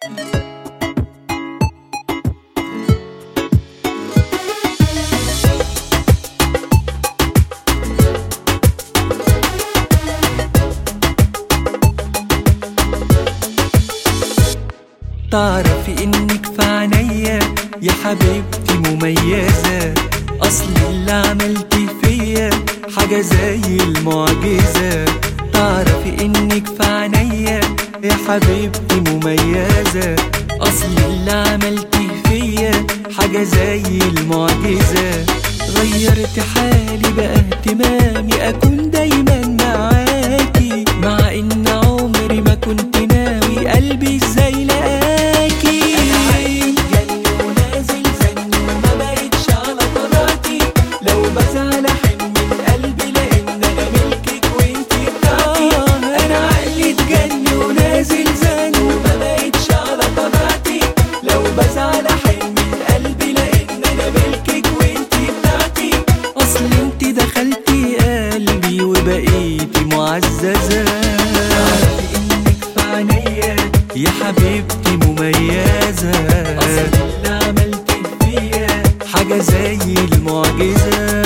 تعرفي انك في عينيا يا حبيبتي مميزة اصل اللي عملتي فيا حاجة زي المعجزة تعرفي انك في عينيا يا حبيبتي مميزة اصل اللي عملتي فيا حاجة زي المعجزة غيرت حالي بقى اهتمامي اكون دايما معاكي مع ان عمري ما كنت ناوي قلبي ازاي لقاكي جن ونازل زن وما بقتش على طلعتي لو بزعل احن من قلبي لان انا ملكك وانتي بتاعتي انا عقلي اتجن ونازل زن وما بقتش على طلعتي لو بزعل احن من قلبي لان انا ملكك وانتي بتاعتي اصل انتي دخلتي قلبي وبقيتي معززة تعرفي انك في عينيا يا حبيبتي مميزة اصل اللي عملتي فيا حاجة زي المعجزة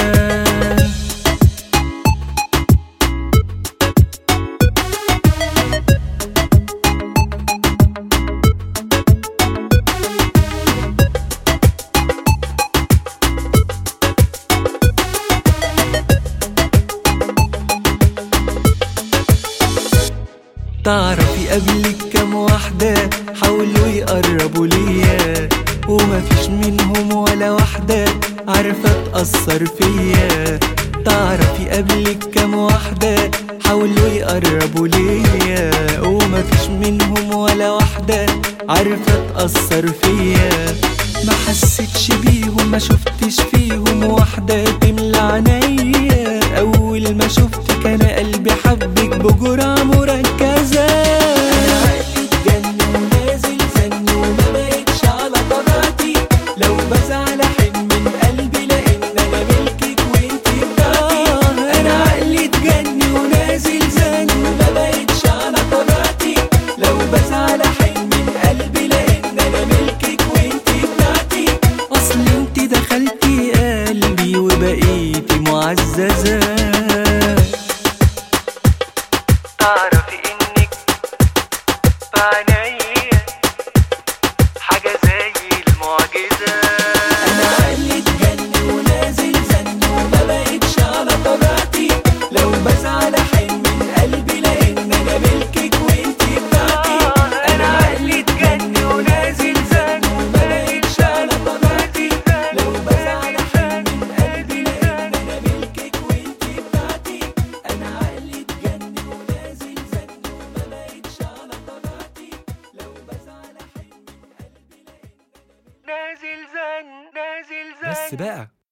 تعرفي قبلك كام واحدة حاولوا يقربوا ليا ومفيش منهم ولا واحدة عارفة تأثر فيا تعرفي قبلك كام واحدة حاولوا يقربوا ليا ومفيش منهم ولا واحدة عارفة تأثر فيا ما حسيتش بيهم ما شفتش فيهم واحدة تملى عينيا أول ما شفتك أنا قلبي حبك بجرعة مركزة أنا عقلي اتجن ونازل زن وما بقتش على طبيعتي لو بزعل أحن من قلبي لأن أنا ملكك وأنتي بتاعتي أنا عقلي اتجن ونازل زن وما بقتش على طبيعتي لو بزعل أحن من قلبي لأن أنا ملكك وأنتي بتاعتي أصل أنتي دخلتي قلبي وبقيتي معززة تعرفي انك بعينيا حاجة زي المعجزة انا عقلي اتجن ونازل زن وما بقتش على طبيعتي لو بزعل احن من قلبي لان انا ملكك وانتي بتاعتي انا عقلي اتجن ونازل زن وما بقتش على طبيعتي لو بزعل احن من قلبي لان انا ملكك وانتي بتاعتي انا عقلي اتجن ونازل زن وما بقتش على طبيعتي لو بزعل احن من قلبي لان نازل زن نازل زن بس بقى